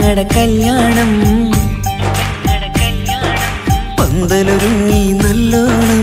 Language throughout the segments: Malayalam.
പെങ്ങട കല്യാണം പന്തലൊരുങ്ങി നല്ലോണം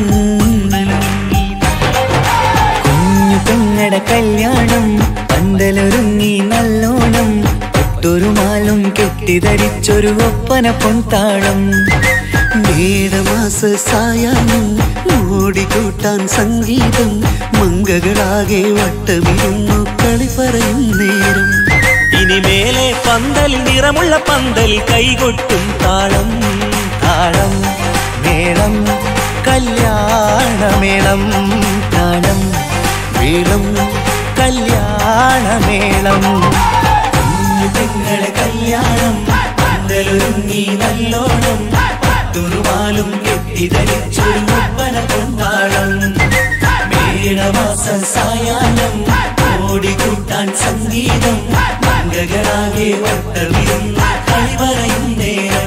കുഞ്ഞു പെങ്ങട കല്യാണം പന്തലൊരുങ്ങി നല്ലോണം ഒട്ടൊരു മാലും കെട്ടിധരിച്ചൊരു ഒപ്പന പൊൻതാളം മേടമാസ സായാഹ്നം ഓടിക്കൂട്ടാൻ സംഗീതം മങ്കകളാകെ വട്ടമിരുന്നു കളി പറയും നേരം ഇനി മേലെ പന്തൽ നിറമുള്ള പന്തൽ കൈകൊട്ടും താളം താളം മേളം കല്യാണമേളം താളം മേളം കല്യാണമേളം കുഞ്ഞു പെങ്ങളെ കല്യാണം പന്തലൊരുങ്ങി നല്ലോണം തുറുമാലും കെട്ടിധരിച്ചൊരു ഒപ്പന കൊണ്ടാളം മേടമാസ സായാഹ്നം ഓടിക്കൂട്ടാൻ സംഗീതം മംഗകളാകെ വട്ടമിരുന്ന് കളി പറയും നേരം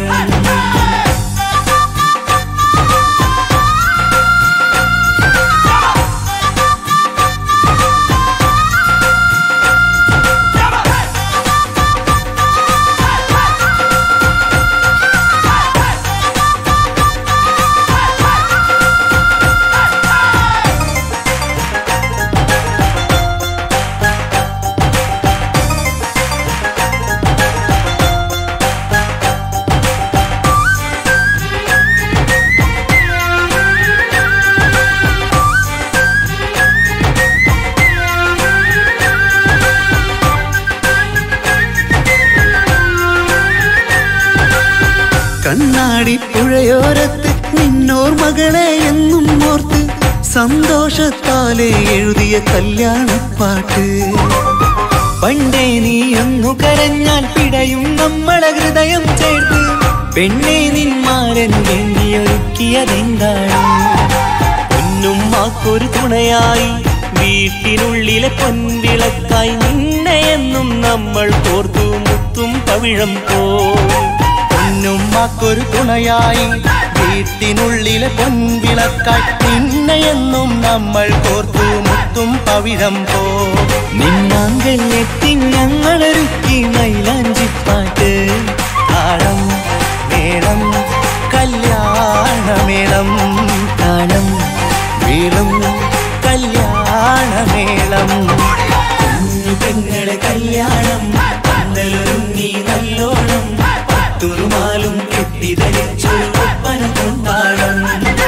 കണ്ണാടി പുഴയോരത്ത് നിന്നോർ മകളെ എന്നും ഓർത്ത് സന്തോഷത്താലെ എഴുതിയ കല്യാണപ്പാട്ട് പണ്ടേ നീ ഒന്നു കരഞ്ഞാൽ പിടയും നമ്മളെ ഹൃദയം ചേർത്ത് പെണ്ണെ നിന്മാരൻ വേണ്ടിയൊരുക്കിയതെന്താണ് പൊന്നും മാക്കൊരു തുണയായി വീട്ടിനുള്ളിലെ പൊൻവിളക്കായി നിന്നെ എന്നും നമ്മൾ കോർത്തു മുത്തും പവിഴം പോ പൊന്നും മാക്കൊരു തുണയായി വീട്ടിനുള്ളിലെ പൊൻവിളക്കായി നിന്നെയെന്നും നമ്മൾ കോർത്തു മുത്തും പവിഴം പോ നിന്നാങ്കൾ എത്തി ഞങ്ങളൊരുക്കി മൈലാഞ്ചിപ്പാട്ട് താളം മേളം കല്യാണമേളം താളം മേളം കല്യാണമേളം കുഞ്ഞു പെങ്ങളെ കല്യാണം പന്തലൊരുങ്ങി നല്ലോണം തുറുമാലും കെട്ടിധരിച്ചു ഒപ്പന കൊണ്ടാടം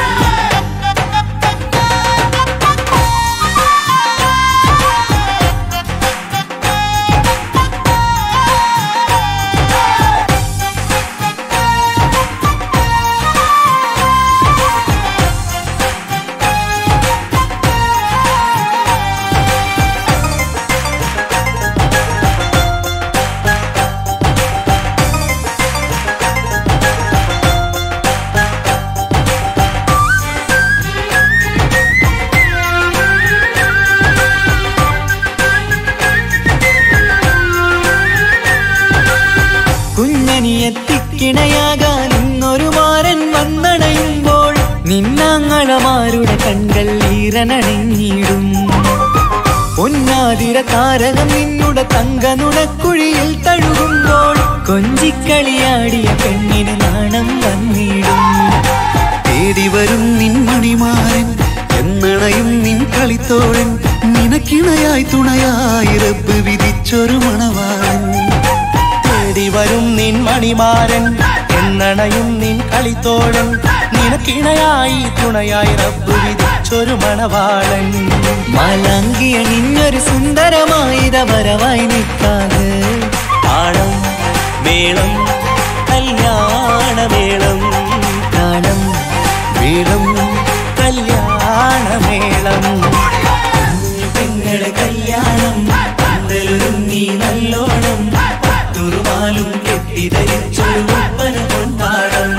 കുഞ്ഞനിയെത്തിക്കിണയാകാൻ ഇന്നൊരു മാരൻ വന്നണയുമ്പോൾ നിന്നാങ്ങളമാരുടെ കൺകൾ ഈറനണിഞ്ഞിടും പൊന്നാതിര താരകം നിന്നുടെ തങ്കനുടക്കുഴിയിൽ തഴുകുമ്പോൾ കൊഞ്ചിക്കളിയാടിയ പെണ്ണിന് നാണം വന്നിടും തേടി വരും നിൻ മണിമാരൻ എന്നണയും നിൻ കളിത്തോഴൻ നിനക്കിണയായി തുണയായി റബ്ബ് വിധിച്ചൊരു മണവാളൻ തേടി വരും നിൻ മണിമാരൻ എന്നണയും നിൻ കളിത്തോഴൻ നിനക്കിണയായി തുണയായി റബ്ബ് വിധിച്ചൊരു മണവാളൻ മാലാങ്കിയ നിന്നൊരു സുന്ദരമായിത വരവായി നിൽക്കാതെ താളം മേളം കല്യാണമേളം താളം മേളം കല്യാണമേളം പെങ്ങളെ കല്യാണം പന്തലൊരുങ്ങി നല്ലോണം തുറുമാലും കെട്ടിധരിച്ചൊരു ഒപ്പന കൊണ്ടാടം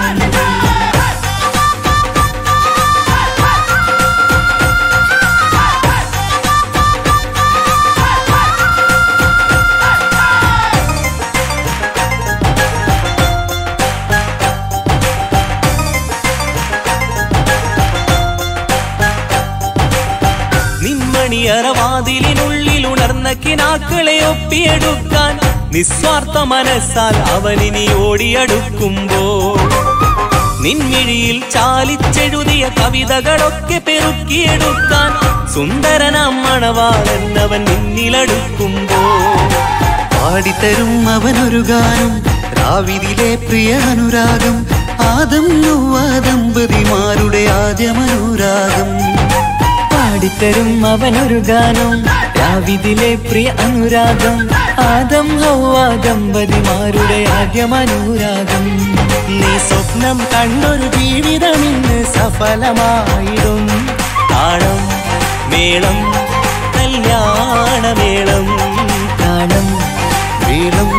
അറവാതിലിനുള്ളിൽ ഉണർന്ന കിനാക്കളെ ഒപ്പിയെടുക്കാൻ നിസ്വാർത്ഥ മനസ്സാൽ അവനിനി ഓടിയടുക്കുമ്പോൾ നിൻമിഴിയിൽ ചാലിച്ചെഴുതിയ കവിതകളൊക്കെ പെറുക്കിയെടുക്കാൻ സുന്ദരനാം മണവാളൻ അവൻ നിന്നിലടുക്കുമ്പോൾ പാടിത്തരും അവനൊരു ഗാനം രാവിതിലെ പ്രിയ അനുരാഗം ആദം യൗവ ദമ്പതിമാരുടെ ആദ്യമനുരാഗം പാടിത്തരും അവനൊരു ഗാനം രാവിതിലെ പ്രിയ അനുരാഗം ആദം ഹൗവ ദമ്പതിമാരുടെ ആദ്യമനുരാഗം നീ സ്വപ്നം കണ്ടൊരു ജീവിതം ഇന്ന് സഫലമായിടും താളം മേളം കല്യാണമേളം താളം വീളം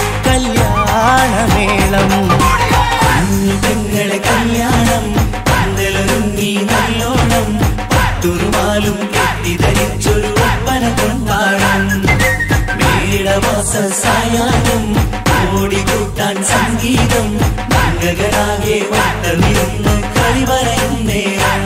കല്യാണമേളം പെങ്ങളെ കല്യാണം പന്തലൊരുങ്ങി നല്ലോണം പത്തുറുമാലും കെട്ടിധരിച്ചൊരു ഒപ്പന കൊണ്ടാടം മേടമാസ സായാഹ്നം ഓടിക്കൂട്ടാൻ സംഗീതം മംഗകളാകെ വട്ടമിരുന്ന് കളി പറയും നേരം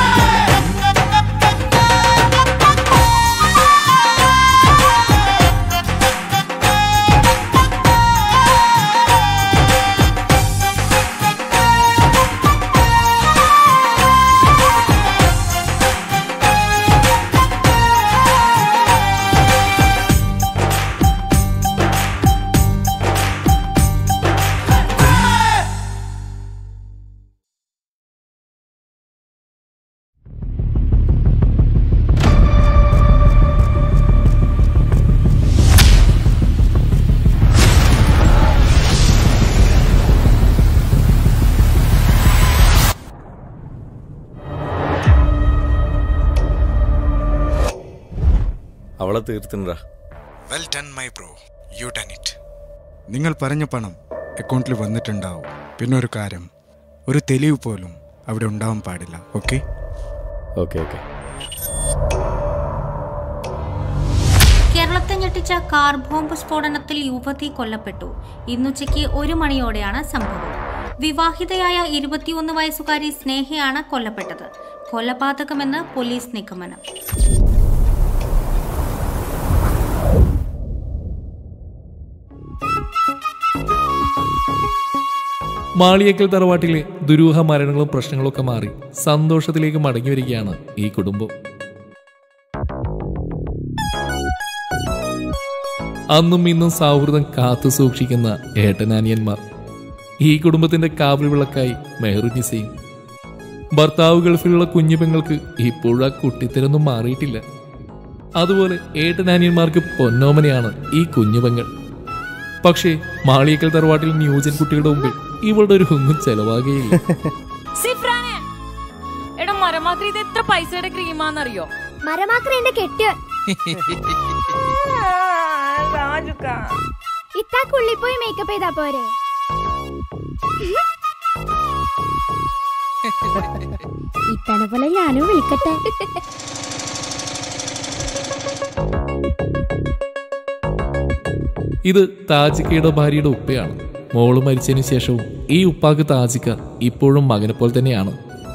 അവളെ തീർത്തിണ്ടാ well done my bro you done it നിങ്ങൾ പറഞ്ഞ പണം അക്കൗണ്ടിൽ വന്നിട്ടുണ്ടാവും പിന്നെ ഒരു കാര്യം ഒരു തെളിവ് പോലും അവിടെ ഉണ്ടാവാൻ പാടില്ല ഓക്കെ ഓക്കെ ഓക്കെ കേരളത്തെ ഞെട്ടിച്ച കാർ ബോംബ് സ്ഫോടനത്തിൽ യുവതി കൊല്ലപ്പെട്ടു ഇന്നുച്ചയ്ക്ക് ഒരു മണിയോടെയാണ് സംഭവം വിവാഹിതയായ ഇരുപത്തിയൊന്ന് വയസ്സുകാരി സ്നേഹയാണ് കൊല്ലപ്പെട്ടത് കൊലപാതകമെന്ന് പോലീസ് നിഗമനം മാളിയേക്കൽ തറവാട്ടിലെ ദുരൂഹ മരണങ്ങളും പ്രശ്നങ്ങളൊക്കെ മാറി സന്തോഷത്തിലേക്ക് മടങ്ങി വരികയാണ് ഈ കുടുംബം അന്നും ഇന്നും സൗഹൃദം കാത്തു സൂക്ഷിക്കുന്ന ഏട്ടനാനിയന്മാർ ഈ കുടുംബത്തിന്റെ കാവൽ വിളക്കായി മെഹറുനിസയും ഭർത്താവ് ഗൾഫിലുള്ള കുഞ്ഞു പെങ്ങൾക്ക് ഇപ്പോഴും ആ കുട്ടിത്തരൊന്നും മാറിയിട്ടില്ല അതുപോലെ ഏട്ടനാനിയന്മാർക്ക് പൊന്നോമനയാണ് ഈ കുഞ്ഞുപെങ്ങൾ പക്ഷേ മാളിയേക്കൽ തറവാട്ടിൽ ന്യൂജൻ കുട്ടികളുടെ മുമ്പിൽ ഇവളുടെ ഒരു ഒന്നും ചെലവാകുകയില്ല സിഫ്രാനെ എടാ മരമാക്രി ഇത് എത്ര പൈസയുടെ ക്രീമാന്നറിയോ മരമാക്ര എന്റെ കെട്ടിയോ ഇത്താക്കുള്ളിൽ പോയി മേക്കപ്പ് ചെയ്താ പോരെ ഇത്തനെ പോലെ ഞാനും വിളിക്കട്ടെ ഇത് താജിക്കയുടെ ഭാര്യയുടെ ഉപ്പയാണ് മോള് മരിച്ചതിന് ശേഷവും ഈ ഉപ്പാക്ക് താജിക്ക ഇപ്പോഴും മകനെ പോലെ തന്നെയാണ്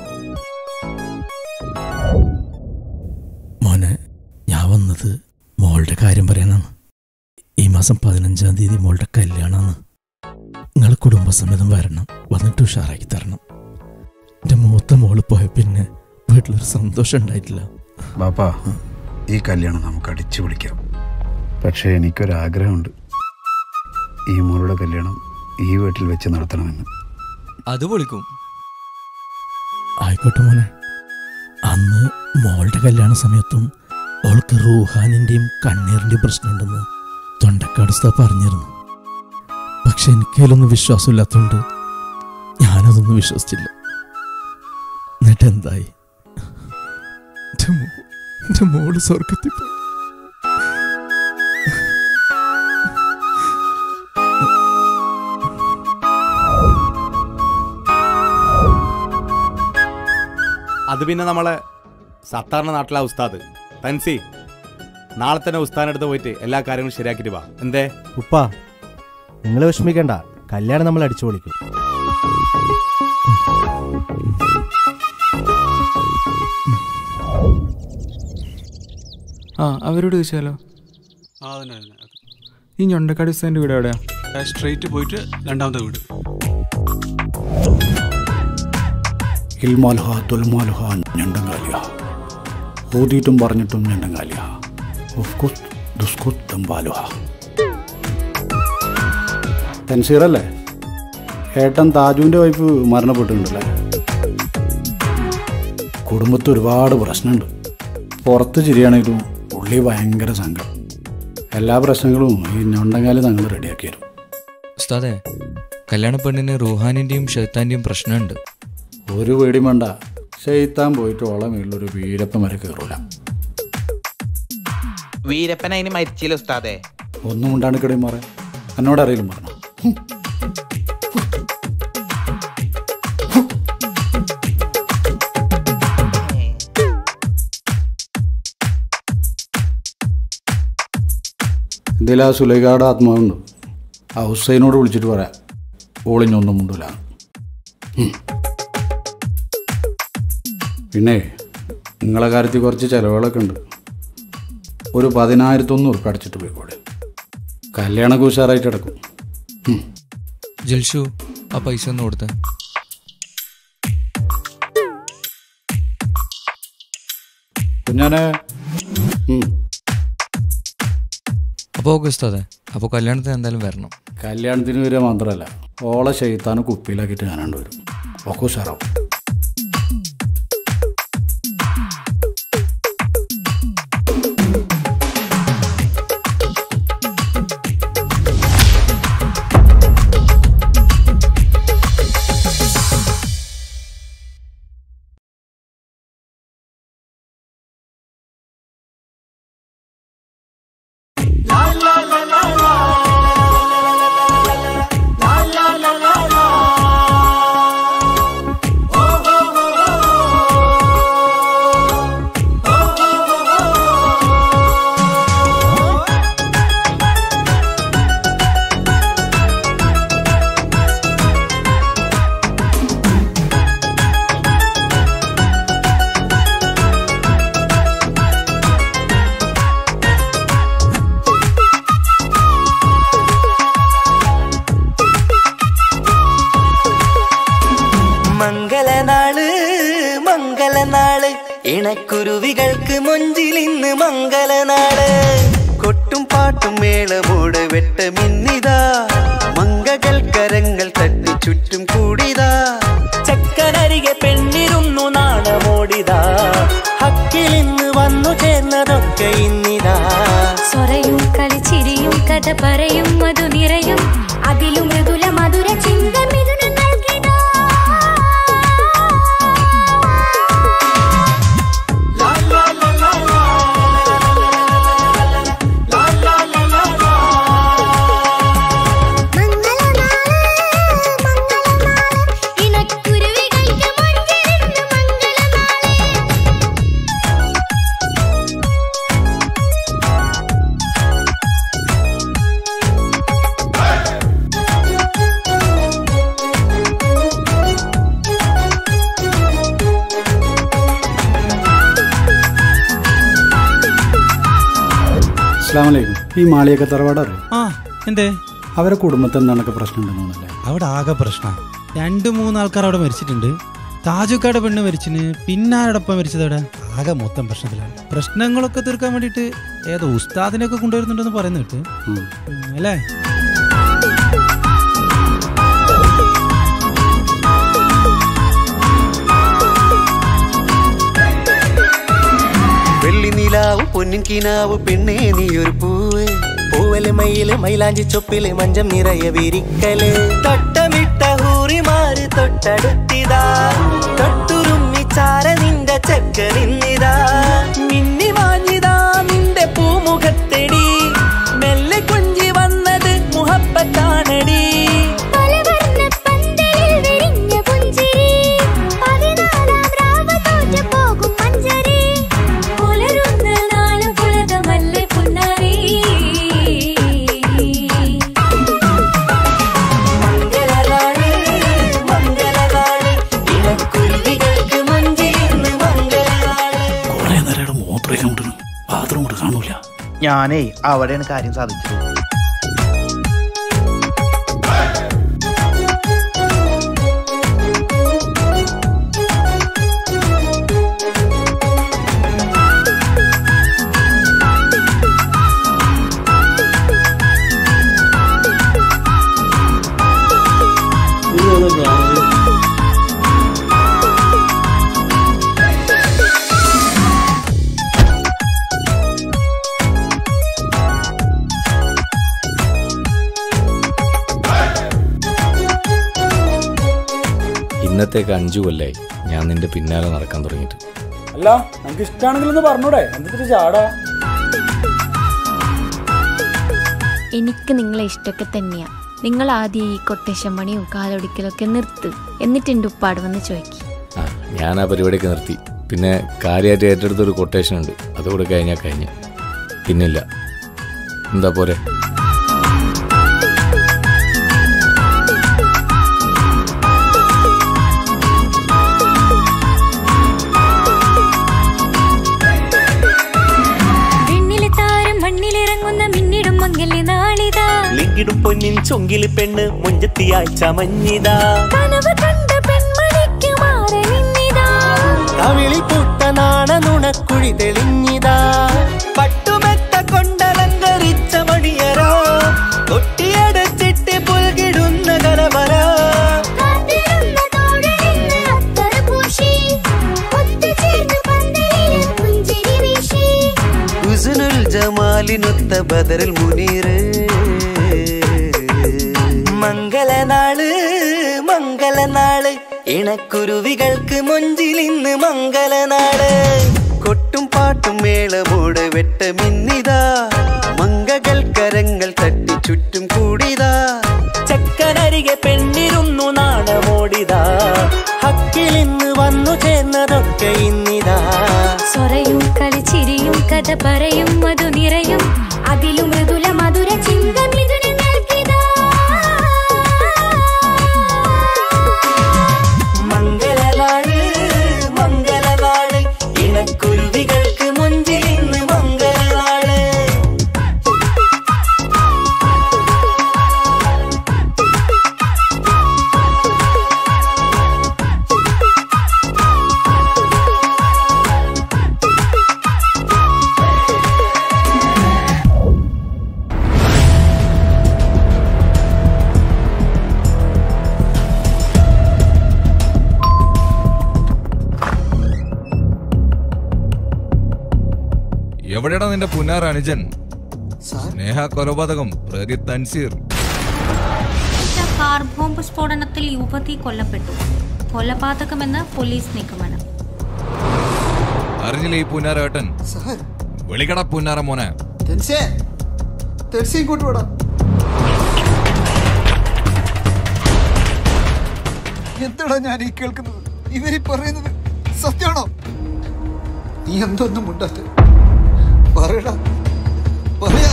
മോനെ ഞാൻ വന്നത് മോളുടെ കാര്യം പറയാനാണ് ഈ മാസം പതിനഞ്ചാം തീയതി മോളുടെ കല്യാണമാണ് നിങ്ങൾ കുടുംബസമേതം വരണം വന്നിട്ട് ഉഷാറാക്കി തരണം എൻ്റെ മൂത്ത മോള് പോയ പിന്നെ വീട്ടിലൊരു സന്തോഷം ഉണ്ടായിട്ടില്ല ബാപ്പാ ഈ കല്യാണം നമുക്ക് അടിച്ചു പൊളിക്കാം പക്ഷേ എനിക്കൊരാഗ്രഹമുണ്ട് ഈ മോളുടെ കല്യാണം ഈ വീട്ടിൽ വെച്ച് നടത്തണമെന്ന് അത് പൊളിക്കും ആയിക്കോട്ടെ മോനെ അന്ന് മോളുടെ കല്യാണ സമയത്തും അവൾക്ക് റൂഹാനിൻ്റെയും കണ്ണീറിൻ്റെയും പ്രശ്നമുണ്ടെന്ന് തൊണ്ടക്കാട് ഉസ്താദ് പറഞ്ഞിരുന്നു പക്ഷെ എനിക്കതിലൊന്നും വിശ്വാസമില്ലാത്തതുകൊണ്ട് ഞാനതൊന്നും വിശ്വസിച്ചില്ല എന്നിട്ട് എന്തായി എൻ്റെ മോ- എൻ്റെ മോള് സ്വർഗത്തിൽ പോയി അത് പിന്നെ നമ്മളെ സത്താറിന നാട്ടിലെ ഉസ്താദ് തൻസി നാളെ തന്നെ ഉസ്താദിനടുത്ത് പോയിട്ട് എല്ലാ കാര്യങ്ങളും ശരിയാക്കിയിട്ട് വാ എന്തേ ഉപ്പ നിങ്ങൾ വിഷമിക്കണ്ട കല്യാണം നമ്മൾ അടിച്ചു പൊളിക്കും ആ അവരോട് ചോദിച്ചാലോ ആ അതന്നെ അതന്നെ അത്. ഈ ഞൊണ്ടക്കാട് ഉസ്താൻ്റെ വീട് എവിടെയാ ആ, സ്ട്രെയിറ്റ് പോയിട്ട് രണ്ടാമത്തെ വീട് ഇൽമാൽഹ തുൽമാൽഹ ഞണ്ടങ്കാലിയ ഓതിയിട്ടും പറഞ്ഞിട്ടും ഞണ്ടങ്കാലിയ ഉഫ്കുത്ത് ദുസ്കുത്ത് തമ്പാലുഹ തൻസീറല്ലേ ഏട്ടൻ താജുവിൻ്റെ വൈഫ് മരണപ്പെട്ടിട്ടുണ്ടല്ലേ കുടുംബത്തിൽ ഒരുപാട് പ്രശ്നമുണ്ട് പുറത്ത് ചിരിയാണെങ്കിലും ഉള്ളി ഭയങ്കര സങ്കടം എല്ലാ പ്രശ്നങ്ങളും ഈ ഞൊണ്ടങ്കാലി തങ്ങൾ റെഡിയാക്കി തരും ഉസ്താദെ കല്യാണ പെണ്ണിന് റൂഹാനിന്റെയും ഷെയ്ത്താന്റെയും പ്രശ്നമുണ്ട് ഒരു പേടിയും വേണ്ട ചെയ്ത്താൻ പോയിട്ട് ഓളെ മേളിലൊരു വീരപ്പൻ വരെ കയറൂല വീരപ്പൻ അതിന് മരിച്ചില്ല ഉസ്താദേ ഒന്നും ഉണ്ടാണ്ട് കിടയും മാറേ എന്നോട് അറിയില്ല പറഞ്ഞു എന്തെങ്കിലും ആ സുലൈഖയുടെ ആത്മാവുണ്ട് ആ ഹുസൈനോട് വിളിച്ചിട്ട് പറയാം ഓളിഞ്ഞൊന്നും മുണ്ടില്ല പിന്നെ നിങ്ങളെ കാര്യത്തിൽ കുറച്ച് ചിലവുകളൊക്കെ ഉണ്ട് ഒരു പതിനായിരത്തൊന്ന് ഉറുപ്പ് അടച്ചിട്ട് പോയിക്കോളെ കല്യാണമൊക്കെ ഉഷാറായിട്ട് കിടക്കും ജൽഷു ആ പൈസ ഒന്ന് കൊടുത്തേ കുഞ്ഞാനെ ഉം. അപ്പോൾ ഓക്കെ ഉസ്താദെ അപ്പോൾ കല്യാണത്തിന് എന്തായാലും വരണം കല്യാണത്തിന് വരിക മാത്രമല്ല ഓളെ ചെയ്ത്താന് കുപ്പിയിലാക്കിയിട്ട് ഞാനാണ്ട് വരും ഒക്കെ ഉഷാറാവും മംഗളനാള് മംഗളനാള് ഇണക്കുരുവികൾക്ക് മൊഞ്ചിലിന്ന് മംഗളനാള് കൊട്ടും പാട്ടും മേളമോട് വെട്ടമിന്നിതാ മംഗകൾ കരങ്ങൾ തട്ടി ചുറ്റും കൂടിതാ ചക്കനരികെ പെണ്ണിരുന്നു നാണമോടിതാ ഹക്കിലിന്ന് വന്നു ചേർന്നതൊക്കെ ഇന്നിതാ സ്വരയും കളിച്ചിരിയും കഥ പറയും മധു നിറയും അതിലും മൃദുല മധുര ചിന്ത മിഥുന നൽകിടാ ഇണക്കുരുവികൾക്ക് മൊഞ്ചിലിന്ന് അസ്ലാമലൈക്കും ഈ മാളിയൊക്കെ തറവാട് അറിയും ആ എന്തേ അവരെ കുടുംബത്തിൽ എന്താണൊക്കെ പ്രശ്നം ഉണ്ടെന്നല്ലേ അവിടെ ആകെ പ്രശ്ന രണ്ട് മൂന്ന് ആൾക്കാർ അവിടെ മരിച്ചിട്ടുണ്ട് താജുക്കാട് പെണ്ണ് മരിച്ചിന് പിന്നെ ആരോടൊപ്പം മരിച്ചത് അവിടെ ആകെ മൊത്തം പ്രശ്നത്തിലാണ് പ്രശ്നങ്ങളൊക്കെ തീർക്കാൻ വേണ്ടിയിട്ട് ഏതോ ഉസ്താദിനെയൊക്കെ കൊണ്ടുവരുന്നുണ്ടെന്ന് പറയുന്ന കേട്ട് ഉം, അല്ലേ വെള്ളി നിലാവ് പൊന്നിൻ കിനാവ് പെണ്ണേ നീ ഒരു പൂവ് പൂവല് മയില് മൈലാഞ്ചി ചൊപ്പില് മഞ്ചം നിറയെ വിരിക്കല് തട്ടമിട്ട ഹൂറിമാര് തൊട്ടടുത്തിതാ തൊട്ടുരുമ്മി ചാര നിന്റെ ചെക്ക നിന്നിതാ മിന്നി മാഞ്ഞിതാ നിന്റെ പൂമുഖത്തെടി മെല്ലെ കുഞ്ചി വന്നത് മുഹപ്പത്താണടി പലവർണ്ണ പന്തലിൽ വിരിഞ്ഞ പുഞ്ചിരി പതിനാലാം രാവ് തോറ്റു പോകും മഞ്ചരി പുലരുന്ന നാള് പുലകമല്ലേ പുന്നാരി മംഗളനാള് മംഗളനാള് ഇണക്കുരുവികൾക്ക് മഞ്ചിലിന്ന് മംഗളനാള് കുറേ നേരം മൂത്രമൊക്കെ മുട്ടുന്നു ബാത്റൂം കൂടെ കാണും കാണൂല ഞാനേ അവിടെയാണ് കാര്യം സാധിച്ചത് ഇന്നത്തേക്ക് അഞ്ചു കൊല്ലായി ഞാൻ നിന്റെ പിന്നാലെ നടക്കാൻ തുടങ്ങിയിട്ട് അല്ല നമുക്ക് ഇഷ്ടമാണെങ്കിലൊന്ന് പറഞ്ഞൂടെ എന്തിട്ട് ചാടാ എനിക്ക് നിങ്ങളെ ഇഷ്ടമൊക്കെ തന്നെയാ നിങ്ങൾ ആദ്യം ഈ കൊട്ടേഷൻ പണിയും കാലൊടിക്കലൊക്കെ നിർത്ത് എന്നിട്ട് എൻ്റെ ഉപ്പാട് വന്ന് ചോദിക്കും ആ ഞാൻ ആ പരിപാടിയൊക്കെ നിർത്തി പിന്നെ കാര്യമായിട്ട് ഏറ്റെടുത്തൊരു കൊട്ടേഷൻ ഉണ്ട് അതുകൂടെ കഴിഞ്ഞാൽ കഴിഞ്ഞ് പിന്നില്ല എന്താ പോരെ വിണ്ണിലെ താരം മണ്ണിലിറങ്ങുന്ന മിന്നിടും മങ്ങലെ നാളിതാ ലിങ്കിടും പൊന്നിൻ ചൊങ്കിലി പെണ്ണ് മുഞ്ചത്തിയായി ചമഞ്ഞിതാ കനവ് കണ്ട പെൺമണിക്ക് മാറി നിന്നിതാ കവിളിൽ പൂത്ത നാണ നുണക്കുഴി തെളിഞ്ഞിതാ പട്ടുമെത്ത കൊണ്ടലങ്കരിച്ച മണിയരോ കൊട്ടിയടച്ചിട്ട് പുൽകിടുന്ന കലവര കാത്തിരുന്ന തോഴലിന്ന് അത്തറ് പൂശി ഒത്തുചേർന്ന് പന്തലിൽ പുഞ്ചിരി വീശി ഉസുനുൽ ജമാലിനൊത്ത ബദറിൽ മുനീറ് മംഗളനാള് മംഗളനാള് ഇണക്കുരുവികൾക്ക് മൊഞ്ചിലിന്ന് മംഗളനാള് കൊട്ടും പാട്ടും മേളമോട് വെട്ടമിന്നിതാ മങ്കകൾ കരങ്ങൾ തട്ടി ചുറ്റും കൂടിതാ ചക്കനരികെ പെണ്ണിരുന്നു നാണമോടിതാ ഹക്കിലിന്ന് വന്നു ചേർന്നതൊക്കെ ഇന്നിതാ സ്വറയും കളിച്ചിരിയും കഥ പറയും മധു നിറയും അതിലും മൃദുല മധുര ചിന്ത മിഥുനങ്ങൾക്കിതാ മംഗളനാള് മംഗളനാള് ഇണക്കുരുവികൾക്ക് മുഞ്ചിലിന്ന് മംഗളനാള് എവിടെയാടാ നിന്റെ പുന്നാർ അനുജൻ സ്നേഹ കൊലപാതകം പ്രതി തൻസീർ ഒറ്റ കാർ ബോംബ് സ്ഫോടനത്തിൽ യുവതി കൊല്ലപ്പെട്ടു കൊലപാതകമെന്ന് പോലീസ് നിഗമനം അറിഞ്ഞില്ലേ ഈ പുന്നാരേട്ടൻ വിളിക്കട പുന്നാര മോനെ ഇങ്ങോട്ട് വിടാം എന്താടാ ഞാൻ ഈ കേൾക്കുന്നത് ഇവരീ പറയുന്നത് സത്യമാണോ നീ എന്തൊന്നും മുണ്ടാത്ത പറയടാ പറയാ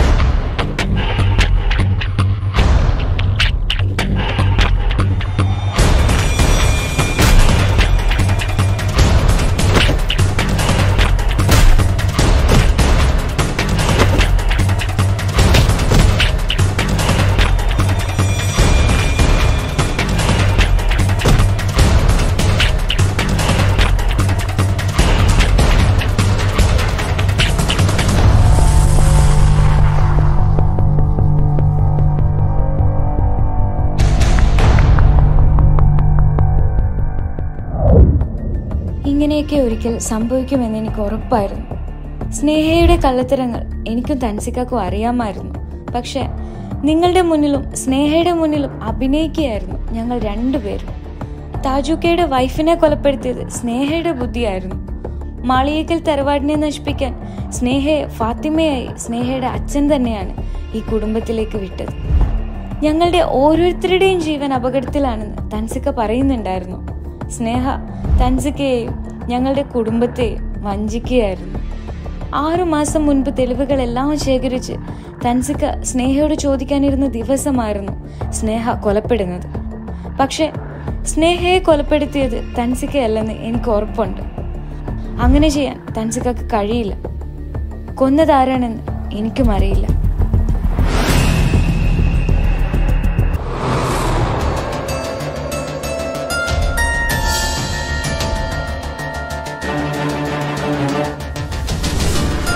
ഇങ്ങനെയൊക്കെ ഒരിക്കൽ സംഭവിക്കുമെന്ന് എനിക്ക് ഉറപ്പായിരുന്നു സ്നേഹയുടെ കള്ളത്തരങ്ങൾ എനിക്കും തൻസിക്കാക്കും അറിയാമായിരുന്നു പക്ഷെ നിങ്ങളുടെ മുന്നിലും സ്നേഹയുടെ മുന്നിലും അഭിനയിക്കുകയായിരുന്നു ഞങ്ങൾ രണ്ടുപേരും താജുക്കയുടെ വൈഫിനെ കൊലപ്പെടുത്തിയത് സ്നേഹയുടെ ബുദ്ധിയായിരുന്നു മാളിയേക്കൽ തറവാടിനെ നശിപ്പിക്കാൻ സ്നേഹയെ ഫാത്തിമയായി സ്നേഹയുടെ അച്ഛൻ തന്നെയാണ് ഈ കുടുംബത്തിലേക്ക് വിട്ടത് ഞങ്ങളുടെ ഓരോരുത്തരുടെയും ജീവൻ അപകടത്തിലാണെന്ന് തൻസിക്ക പറയുന്നുണ്ടായിരുന്നു സ്നേഹ തൻസിക്കയെയും ഞങ്ങളുടെ കുടുംബത്തെയും വഞ്ചിക്കുകയായിരുന്നു ആറു മാസം മുൻപ് തെളിവുകളെല്ലാം ശേഖരിച്ച് തൻസിക്ക സ്നേഹയോട് ചോദിക്കാനിരുന്ന ദിവസമായിരുന്നു സ്നേഹ കൊലപ്പെടുന്നത് പക്ഷെ സ്നേഹയെ കൊലപ്പെടുത്തിയത് തൻസിക്കയല്ലെന്ന് എനിക്ക് ഉറപ്പുണ്ട് അങ്ങനെ ചെയ്യാൻ തൻസിക്കക്ക് കഴിയില്ല കൊന്നതാരാണെന്ന് എനിക്കും അറിയില്ല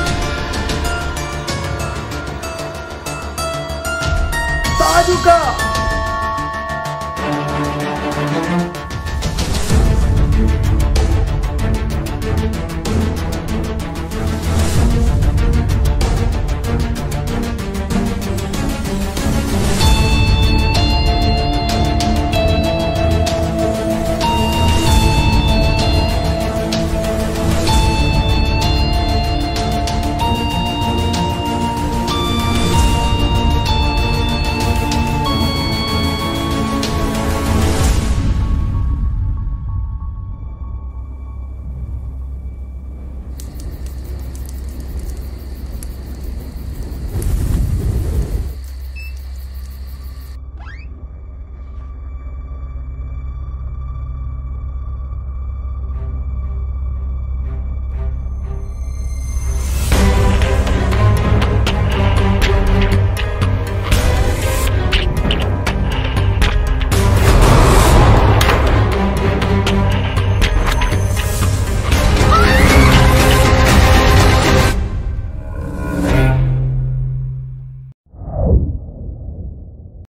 താജുക്ക